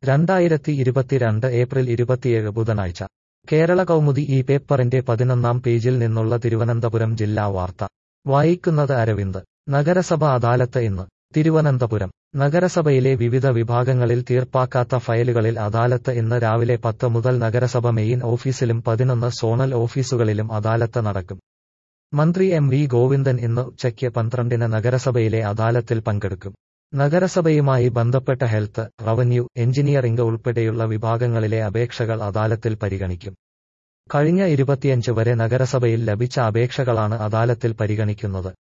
രണ്ടായിരത്തി ഇരുപത്തിരണ്ട് ഏപ്രിൽ ഇരുപത്തിയേഴ് ബുധനാഴ്ച കേരള കൗമുദി ഈ പേപ്പറിന്റെ പതിനൊന്നാം പേജിൽ നിന്നുള്ള തിരുവനന്തപുരം ജില്ലാ വാർത്ത വായിക്കുന്നത് അരവിന്ദ് നഗരസഭ അദാലത്ത് ഇന്ന് തിരുവനന്തപുരം നഗരസഭയിലെ വിവിധ വിഭാഗങ്ങളിൽ തീർപ്പാക്കാത്ത ഫയലുകളിൽ അദാലത്ത് ഇന്ന് രാവിലെ പത്ത് മുതൽ നഗരസഭ മെയിൻ ഓഫീസിലും പതിനൊന്ന് സോണൽ ഓഫീസുകളിലും അദാലത്ത് നടക്കും മന്ത്രി എം വി ഗോവിന്ദൻ ഇന്ന് ഉച്ചയ്ക്ക് പന്ത്രണ്ടിന് നഗരസഭയിലെ അദാലത്തിൽ പങ്കെടുക്കും നഗരസഭയുമായി ബന്ധപ്പെട്ട ഹെൽത്ത് റവന്യൂ എഞ്ചിനീയറിംഗ് ഉൾപ്പെടെയുള്ള വിഭാഗങ്ങളിലെ അപേക്ഷകൾ അദാലത്തിൽ പരിഗണിക്കും കഴിഞ്ഞ ഇരുപത്തിയഞ്ച് വരെ നഗരസഭയിൽ ലഭിച്ച അപേക്ഷകളാണ് അദാലത്തിൽ പരിഗണിക്കുന്നത്